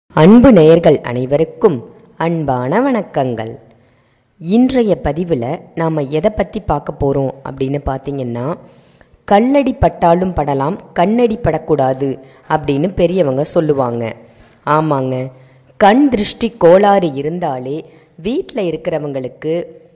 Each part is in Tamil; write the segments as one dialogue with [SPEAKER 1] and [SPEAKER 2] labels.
[SPEAKER 1] அன்பு நேயர்கள் அனைவருக்கும் அன்பான வணக்கங்கள் இன்றைய பதிவில் நாம் எதை பற்றி பார்க்க போகிறோம் அப்படின்னு பார்த்தீங்கன்னா கல்லடி பட்டாலும் படலாம் கண்ணடி படக்கூடாது அப்படின்னு பெரியவங்க சொல்லுவாங்க ஆமாங்க கண் திருஷ்டி கோளாறு இருந்தாலே வீட்டில் இருக்கிறவங்களுக்கு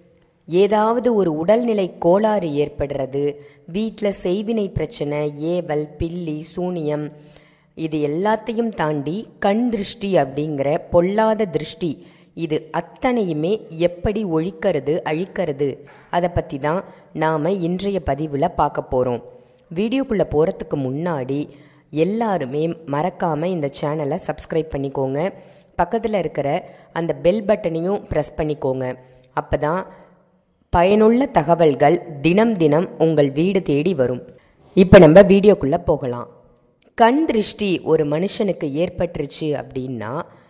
[SPEAKER 1] ஏதாவது ஒரு உடல்நிலை கோளாறு ஏற்படுறது வீட்டில் செய்வினை பிரச்சனை ஏவல் பில்லி சூனியம் இது எல்லாத்தையும் தாண்டி கண் திருஷ்டி அப்படிங்கிற பொல்லாத திருஷ்டி இது அத்தனையுமே எப்படி ஒழிக்கிறது அழிக்கிறது அதை பற்றி தான் நாம் இன்றைய பதிவில் பார்க்க போகிறோம் வீடியோக்குள்ளே போகிறதுக்கு முன்னாடி எல்லாருமே மறக்காமல் இந்த சேனலை சப்ஸ்கிரைப் பண்ணிக்கோங்க பக்கத்தில் இருக்கிற அந்த பெல் பட்டனையும் ப்ரெஸ் பண்ணிக்கோங்க அப்போ தான் பயனுள்ள தகவல்கள் தினம் தினம் உங்கள் வீடு தேடி வரும் இப்போ நம்ம வீடியோக்குள்ளே போகலாம் கண் திருஷ்டி ஒரு மனுஷனுக்கு ஏற்பட்டுருச்சு அப்படின்னா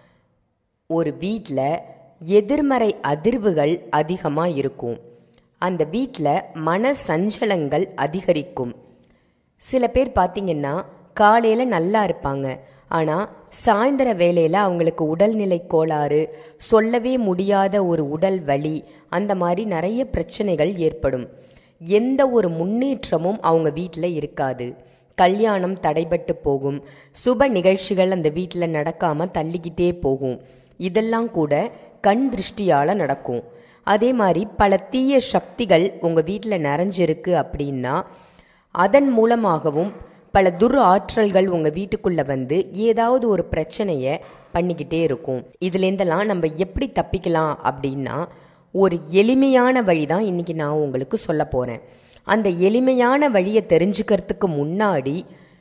[SPEAKER 1] ஒரு வீட்டில் எதிர்மறை அதிர்வுகள் அதிகமாக இருக்கும் அந்த வீட்டில் மன சஞ்சலங்கள் அதிகரிக்கும் சில பேர் பார்த்தீங்கன்னா காலையில் நல்லா இருப்பாங்க ஆனால் சாயந்தர வேளையில் அவங்களுக்கு உடல்நிலை கோளாறு சொல்லவே முடியாத ஒரு உடல் வலி அந்த மாதிரி நிறைய பிரச்சனைகள் ஏற்படும் எந்த ஒரு முன்னேற்றமும் அவங்க வீட்டில் இருக்காது கல்யாணம் தடைபட்டு போகும் சுப நிகழ்ச்சிகள் அந்த வீட்டில் நடக்காமல் தள்ளிக்கிட்டே போகும் இதெல்லாம் கூட கண் திருஷ்டியால் நடக்கும் அதே மாதிரி பல தீய சக்திகள் உங்கள் வீட்டில் நிறைஞ்சிருக்கு அப்படின்னா அதன் மூலமாகவும் பல துர் ஆற்றல்கள் உங்கள் வீட்டுக்குள்ளே வந்து ஏதாவது ஒரு பிரச்சனையை பண்ணிக்கிட்டே இருக்கும் இதுலேருந்தெல்லாம் நம்ம எப்படி தப்பிக்கலாம் அப்படின்னா ஒரு எளிமையான வழி தான் இன்றைக்கி நான் உங்களுக்கு சொல்ல போகிறேன் அந்த எளிமையான வழியை தெரிஞ்சுக்கிறதுக்கு முன்னாடி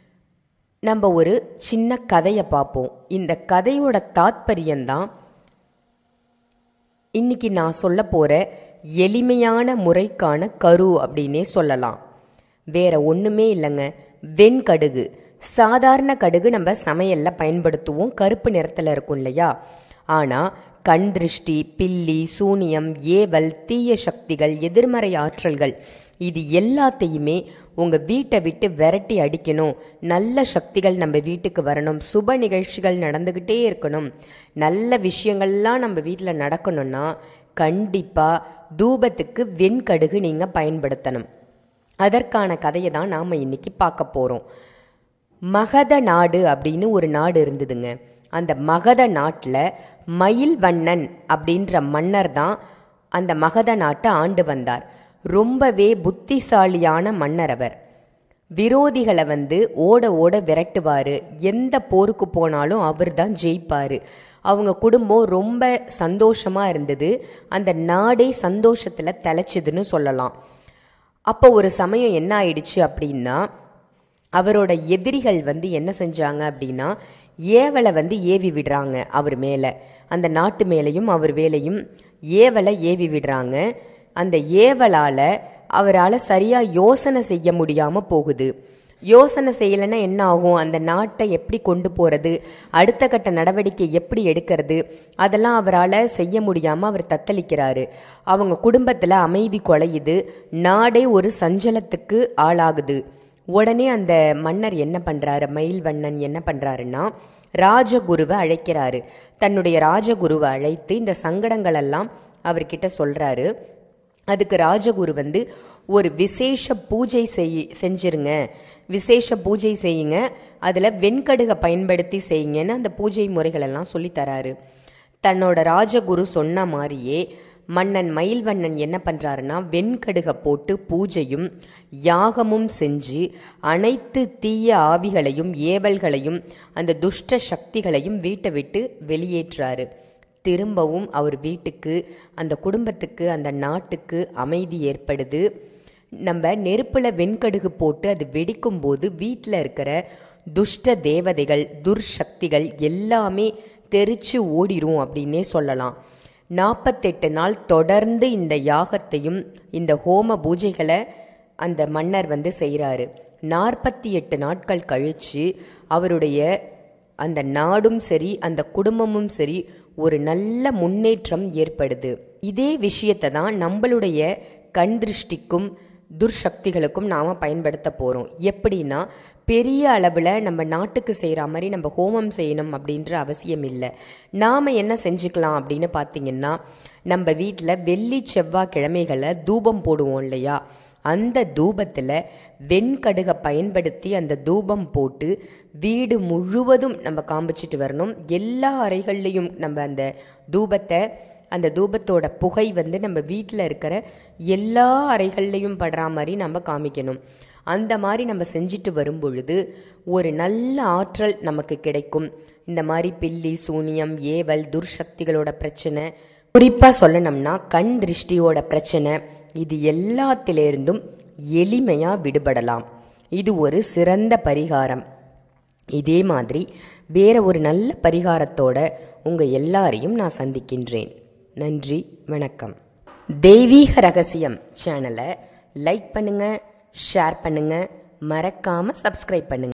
[SPEAKER 1] நம்ம ஒரு சின்ன கதையை பார்ப்போம் இந்த கதையோட தாத்பரியம்தான் இன்னைக்கு நான் சொல்ல போகிற எளிமையான முறைக்கான கரு அப்படின்னே சொல்லலாம் வேற ஒன்றுமே இல்லைங்க வெண்கடுகு சாதாரண கடுகு நம்ம சமையலில் பயன்படுத்துவோம் கருப்பு நிறத்தில் இருக்கும் இல்லையா ஆனால் கண் திருஷ்டி பில்லி சூனியம் ஏவல் தீய சக்திகள் எதிர்மறை ஆற்றல்கள் இது எல்லாத்தையுமே உங்கள் வீட்டை விட்டு விரட்டி அடிக்கணும் நல்ல சக்திகள் நம்ம வீட்டுக்கு வரணும் சுப நிகழ்ச்சிகள் நடந்துக்கிட்டே இருக்கணும் நல்ல விஷயங்கள்லாம் நம்ம வீட்டில் நடக்கணும்னா கண்டிப்பாக தூபத்துக்கு வெண்கடுகு நீங்கள் பயன்படுத்தணும் அதற்கான கதையை தான் நாம் இன்னைக்கு பார்க்க போகிறோம் மகத நாடு அப்படின்னு ஒரு நாடு இருந்ததுங்க அந்த மகத நாட்டில் மயில் வண்ணன் அப்படின்ற மன்னர் தான் அந்த மகத நாட்டை ஆண்டு வந்தார் ரொம்பவே புத்திசாலியான மன்னர் அவர் விரோதிகளை வந்து ஓட ஓட விரட்டுவார் எந்த போருக்கு போனாலும் அவர் தான் ஜெயிப்பார் அவங்க குடும்பம் ரொம்ப சந்தோஷமாக இருந்தது அந்த நாடே சந்தோஷத்தில் தலைச்சுதுன்னு சொல்லலாம் அப்போ ஒரு சமயம் என்ன ஆயிடுச்சு அப்படின்னா அவரோட எதிரிகள் வந்து என்ன செஞ்சாங்க அப்படின்னா ஏவலை வந்து ஏவி விடுறாங்க அவர் மேலே அந்த நாட்டு மேலேயும் அவர் வேலையும் ஏவலை ஏவி விடுறாங்க அந்த ஏவலால் அவரால் சரியாக யோசனை செய்ய முடியாமல் போகுது யோசனை செய்யலைன்னா என்ன ஆகும் அந்த நாட்டை எப்படி கொண்டு போகிறது அடுத்த கட்ட நடவடிக்கை எப்படி எடுக்கிறது அதெல்லாம் அவரால் செய்ய முடியாமல் அவர் தத்தளிக்கிறாரு அவங்க குடும்பத்தில் அமைதி குலையுது நாடே ஒரு சஞ்சலத்துக்கு ஆளாகுது உடனே அந்த மன்னர் என்ன பண்ணுறாரு மயில்வண்ணன் என்ன பண்ணுறாருன்னா ராஜகுருவை அழைக்கிறாரு தன்னுடைய ராஜகுருவை அழைத்து இந்த சங்கடங்களெல்லாம் அவர்கிட்ட சொல்கிறாரு அதுக்கு ராஜகுரு வந்து ஒரு விசேஷ பூஜை செய் செஞ்சிருங்க விசேஷ பூஜை செய்யுங்க அதில் வெண்கடுகை பயன்படுத்தி செய்யுங்கன்னு அந்த பூஜை முறைகளெல்லாம் சொல்லித்தராரு தன்னோட ராஜகுரு சொன்ன மாதிரியே மன்னன் மயில்வண்ணன் என்ன பண்ணுறாருன்னா வெண்கடுகை போட்டு பூஜையும் யாகமும் செஞ்சு அனைத்து தீய ஆவிகளையும் ஏவல்களையும் அந்த துஷ்ட சக்திகளையும் வீட்டை விட்டு வெளியேற்றாரு திரும்பவும் அவர் வீட்டுக்கு அந்த குடும்பத்துக்கு அந்த நாட்டுக்கு அமைதி ஏற்படுது நம்ம நெருப்பில் வெண்கடுகு போட்டு அது வெடிக்கும் போது வீட்டில் இருக்கிற துஷ்ட தேவதைகள் துர்சக்திகள் எல்லாமே தெரிச்சு ஓடிரும் அப்படின்னே சொல்லலாம் நாற்பத்தெட்டு நாள் தொடர்ந்து இந்த யாகத்தையும் இந்த ஹோம பூஜைகளை அந்த மன்னர் வந்து செய்கிறாரு நாற்பத்தி எட்டு நாட்கள் கழித்து அவருடைய அந்த நாடும் சரி அந்த குடும்பமும் சரி ஒரு நல்ல முன்னேற்றம் ஏற்படுது இதே விஷயத்தை தான் நம்மளுடைய கண் திருஷ்டிக்கும் துர்சக்திகளுக்கும் நாம் பயன்படுத்த போகிறோம் எப்படின்னா பெரிய அளவில் நம்ம நாட்டுக்கு செய்கிற மாதிரி நம்ம ஹோமம் செய்யணும் அப்படின்ற அவசியம் இல்லை நாம் என்ன செஞ்சுக்கலாம் அப்படின்னு பார்த்தீங்கன்னா நம்ம வீட்டில் வெள்ளி செவ்வாய் கிழமைகளை தூபம் போடுவோம் இல்லையா அந்த தூபத்தில் வெண்கடுகை பயன்படுத்தி அந்த தூபம் போட்டு வீடு முழுவதும் நம்ம காமிச்சிட்டு வரணும் எல்லா அறைகள்லையும் நம்ம அந்த தூபத்தை அந்த தூபத்தோட புகை வந்து நம்ம வீட்டில் இருக்கிற எல்லா அறைகள்லையும் படுற மாதிரி நம்ம காமிக்கணும் அந்த மாதிரி நம்ம செஞ்சுட்டு வரும் பொழுது ஒரு நல்ல ஆற்றல் நமக்கு கிடைக்கும் இந்த மாதிரி பில்லி சூனியம் ஏவல் துர்சக்திகளோட பிரச்சனை குறிப்பாக சொல்லணும்னா கண் திருஷ்டியோட பிரச்சனை இது எல்லாத்திலிருந்தும் எளிமையாக விடுபடலாம் இது ஒரு சிறந்த பரிகாரம் இதே மாதிரி வேற ஒரு நல்ல பரிகாரத்தோட உங்க எல்லாரையும் நான் சந்திக்கின்றேன் நன்றி வணக்கம் தெய்வீக ரகசியம் சேனலை லைக் பண்ணுங்க ஷேர் பண்ணுங்க மறக்காம சப்ஸ்கிரைப் பண்ணுங்க